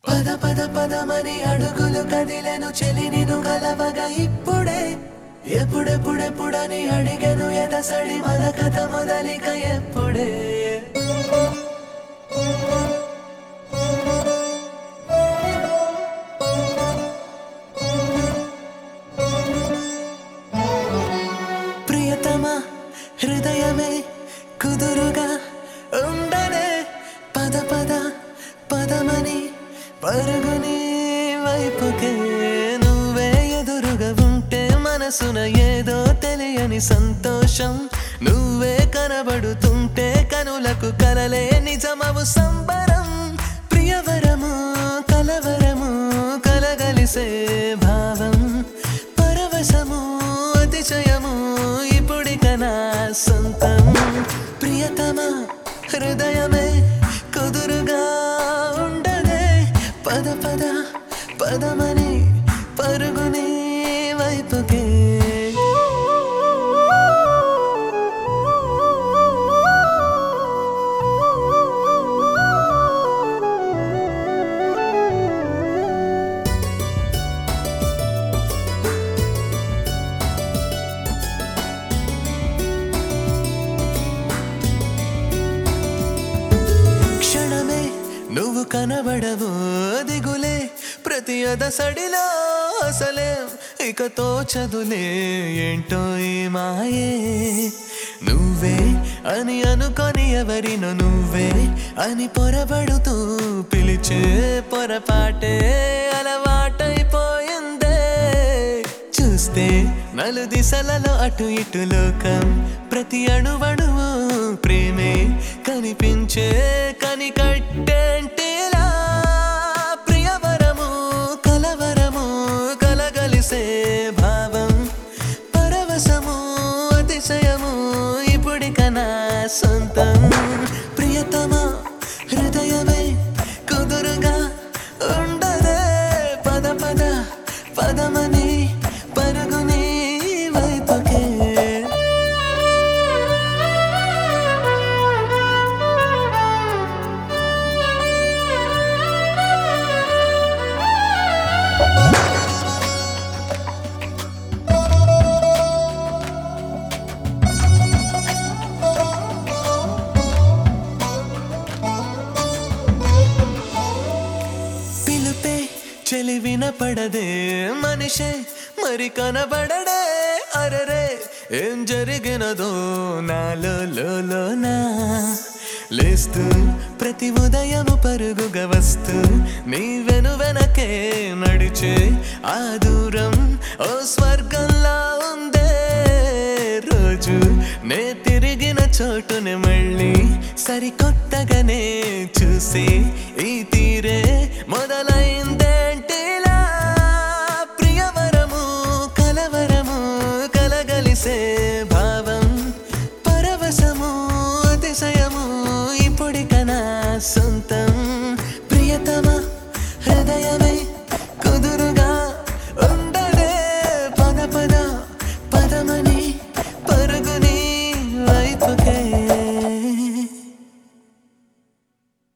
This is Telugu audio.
పద పద పదమని అడుగులు కదిలెను చెలి నిన్ను కలవగా ఇప్పుడే ఎప్పుడెప్పుడెప్పుడని అడిగెను ఎదసడి మన కథ మొదలిక ఎప్పుడే ప్రియతమా హృదయమే కుదురుగా ఉండనే పద పద పదమని పరుగుని వైపుకే నువ్వే ఎదురుగా ఉంటే మనసున ఏదో తెలియని సంతోషం నువ్వే కనబడుతుంటే కనులకు కలలే నిజమవు సంబరం ప్రియవరము కలవరము కలగలిసే భావం పరవశము అతిశయము ఇప్పుడిక నా సొంతం ప్రియతమ హృదయమే కుదురుగా ఉండదే పద పద పదమని పరుగుని వైపుకే క్షణమే నువ్వు కనబడవు దిగులే ప్రతి అదసడిలో అసలే ఇక తోచదులే ఏంటో ఈ మాయే నువ్వే అని అనుకొని ఎవరినో నువ్వే అని పొరబడుతూ పిలిచే పొరపాటే అలవాటైపోయిందే చూస్తే నలు దిశలలో అటు ఇటు లోకం ప్రతి అణువణువు ప్రేమే కనిపించే కని కట్టేంటిలా ప్రియవరము కలవరము కలగలిసే భావం పరవశము అతిశయము ఇప్పుడిక నా సొంతం ప్రియతమా హృదయమే కుదురుగా ఉండదే పద పద పదమని పరుగుని వైపుకే పిలుపే చెలి వినపడదే మనిషే మరి కనబడడే అరరే ఏం జరిగినదో నాలో లోనా లేస్తూ ప్రతి ఉదయము పరుగుగా వస్తూ నీ వెను వెనకే నడిచే ఆ దూరం ఓ స్వర్గంలా ఉందే రోజు నే తిరిగిన చోటుని మళ్ళీ సరికొత్తగానే చూసి ఈ